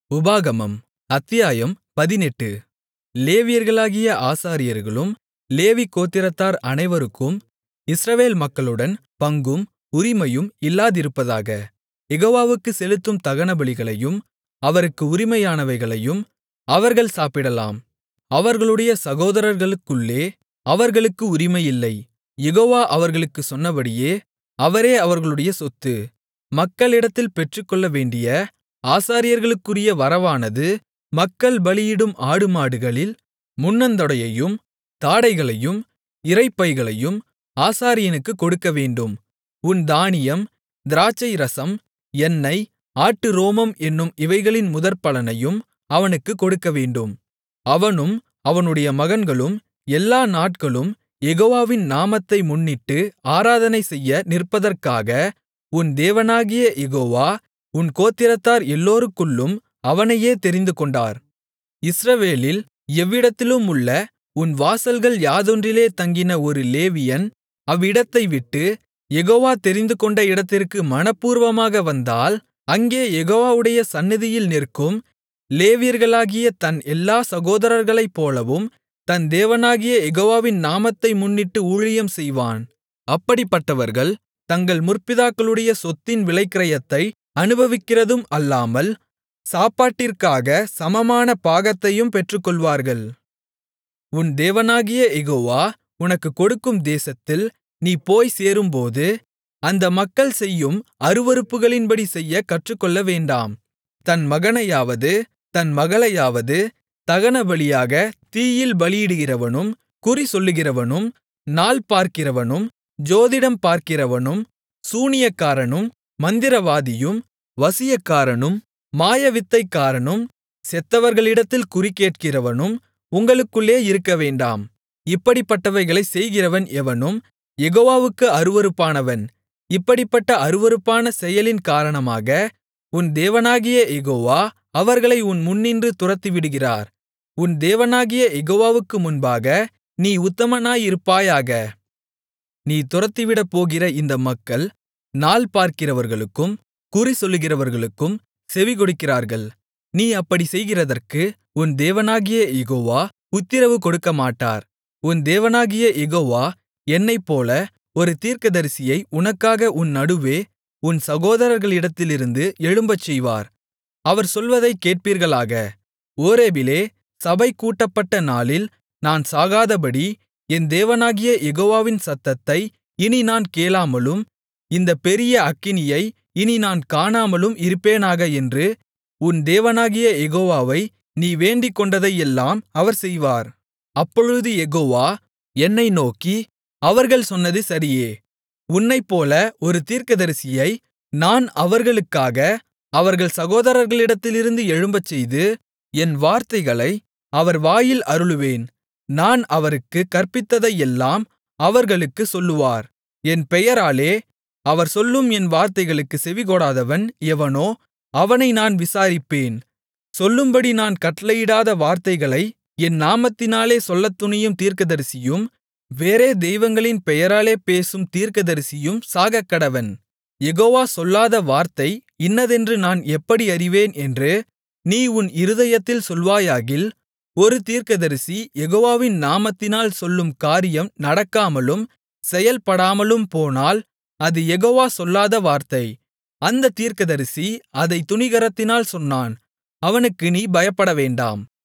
உபாகமம் அத்தியாயம் பதினெட்டு லேவியர்களாகிய ஆசாரியர்களும் லேவி கோத்திரத்தார் அனைவருக்கும் இஸ்ரவேல் மக்களுடன் பங்கும் உரிமையும் இல்லாதிருப்பதாக யெகோவாவுக்குச் செலுத்தும் தகனபலிகளையும் அவருக்கு உரிமையானவைகளையும் அவர்கள் சாப்பிடலாம் அவர்களுடைய சகோதரர்களுக்குள்ளே அவர்களுக்கு உரிமையில்லை யெகோவா அவர்களுக்குச் சொன்னபடியே அவரே அவர்களுடைய சொத்து மக்களிடத்தில் பெற்றுக்கொள்ளவேண்டிய ஆசாரியர்களுக்குரிய வரவானது மக்கள் பலியிடும் ஆடுமாடுகளில் முன்னந்தொடையையும் தாடைகளையும் இரைப்பைகளையும் ஆசாரியனுக்குக் கொடுக்கவேண்டும் உன் தானியம் திராட்சைரசம் எண்ணெய் ஆட்டுரோமம் என்னும் இவைகளின் முதற்பலனையும் அவனுக்குக் கொடுக்கவேண்டும் அவனும் அவனுடைய மகன்களும் எல்லா நாட்களும் யெகோவாவின் நாமத்தை முன்னிட்டு ஆராதனைசெய்ய நிற்பதற்காக உன் தேவனாகிய யெகோவா உன் கோத்திரத்தார் எல்லோருக்குள்ளும் அவனையே தெரிந்துகொண்டார் இஸ்ரவேலில் எவ்விடத்திலுமுள்ள உன் வாசல்கள் யாதொன்றிலே தங்கின ஒரு லேவியன் அவ்விடத்தைவிட்டு யெகோவா தெரிந்துகொண்ட இடத்திற்கு மனப்பூர்வமாக வந்தால் அங்கே யெகோவாவுடைய சந்நிதியில் நிற்கும் லேவியர்களாகிய தன் எல்லா சகோதரர்களைப்போலவும் தன் தேவனாகிய யெகோவாவின் நாமத்தை முன்னிட்டு ஊழியம் செய்வான் அப்படிப்பட்டவர்கள் தங்கள் முற்பிதாக்களுடைய சொத்தின் விலைக்கிரயத்தை அனுபவிக்கிறதும் அல்லாமல் சாப்பாட்டிற்காகச் சமமான பாகத்தையும் பெற்றுக்கொள்வார்கள் உன் தேவனாகிய யெகோவா உனக்குக் கொடுக்கும் தேசத்தில் நீ போய்ச் சேரும்போது அந்த மக்கள் செய்யும் அருவருப்புகளின்படி செய்யக் கற்றுக்கொள்ளவேண்டாம் தன் மகனையாவது தன் மகளையாவது தகனபலியாகத் தீயில் பலியிடுகிறவனும் குறிசொல்லுகிறவனும் நாள் பார்க்கிறவனும் ஜோதிடம் பார்க்கிறவனும் சூனியக்காரனும் மந்திரவாதியும் வசியக்காரனும் மாயவித்தைக்காரனும் செத்தவர்களிடத்தில் குறிகேட்கிறவனும் உங்களுக்குள்ளே இருக்கவேண்டாம் இப்படிப்பட்டவைகளைச் செய்கிறவன் எவனும் யெகோவாவுக்கு அருவருப்பானவன் இப்படிப்பட்ட அருவருப்பான செயலின் காரணமாக உன் தேவனாகிய யெகோவா அவர்களை உன் முன்னின்று துரத்திவிடுகிறார் உன் தேவனாகிய யெகோவாவுக்கு முன்பாக நீ உத்தமனாயிருப்பாயாக நீ துரத்திவிடப்போகிற இந்த மக்கள் நாள் பார்க்கிறவர்களுக்கும் குறிசொல்லுகிறவர்களுக்கும் செவிகொடுக்கிறார்கள் நீ அப்படிச் செய்கிறதற்கு உன் தேவனாகிய யெகோவா உத்திரவு கொடுக்கமாட்டார் உன் தேவனாகிய யெகோவா என்னைப்போல ஒரு தீர்க்கதரிசியை உனக்காக உன் நடுவே உன் சகோதரர்களிடத்திலிருந்து எழும்பச்செய்வார் அவர் சொல்வதைக் கேட்பீர்களாக ஓரேபிலே சபை கூட்டப்பட்ட நாளில் நான் சாகாதபடி என் தேவனாகிய யெகோவாவின் சத்தத்தை இனி நான் கேளாமலும் இந்தப் பெரிய அக்கினியை இனி நான் காணாமலும் இருப்பேனாக என்று உன் தேவனாகிய யெகோவாவை நீ வேண்டிக்கொண்டதையெல்லாம் அவர் செய்வார் அப்பொழுது யெகோவா என்னை நோக்கி அவர்கள் சொன்னது சரியே உன்னைப்போல ஒரு தீர்க்கதரிசியை நான் அவர்களுக்காக அவர்கள் சகோதரர்களிடத்திலிருந்து எழும்பச்செய்து என் வார்த்தைகளை அவர் வாயில் அருளுவேன் நான் அவருக்குக் கற்பித்ததையெல்லாம் அவர்களுக்குச் சொல்லுவார் என் பெயராலே அவர் சொல்லும் என் வார்த்தைகளுக்குச் செவிகொடாதவன் எவனோ அவனை நான் விசாரிப்பேன் சொல்லும்படி நான் கட்டளையிடாத வார்த்தைகளை என் நாமத்தினாலே சொல்லத் துணியும் தீர்க்கதரிசியும் வேறே தெய்வங்களின் பெயராலே பேசும் தீர்க்கதரிசியும் சாகக்கடவன் யெகோவா சொல்லாத வார்த்தை இன்னதென்று நான் எப்படி அறிவேன் என்று நீ உன் இருதயத்தில் சொல்வாயாகில் ஒரு தீர்க்கதரிசி யெகோவாவின் நாமத்தினால் சொல்லும் காரியம் நடக்காமலும் செயல்படாமலும் போனால் அது யெகோவா சொல்லாத வார்த்தை அந்த தீர்க்கதரிசி அதைத் துணிகரத்தினால் சொன்னான் அவனுக்கு நீ பயப்படவேண்டாம்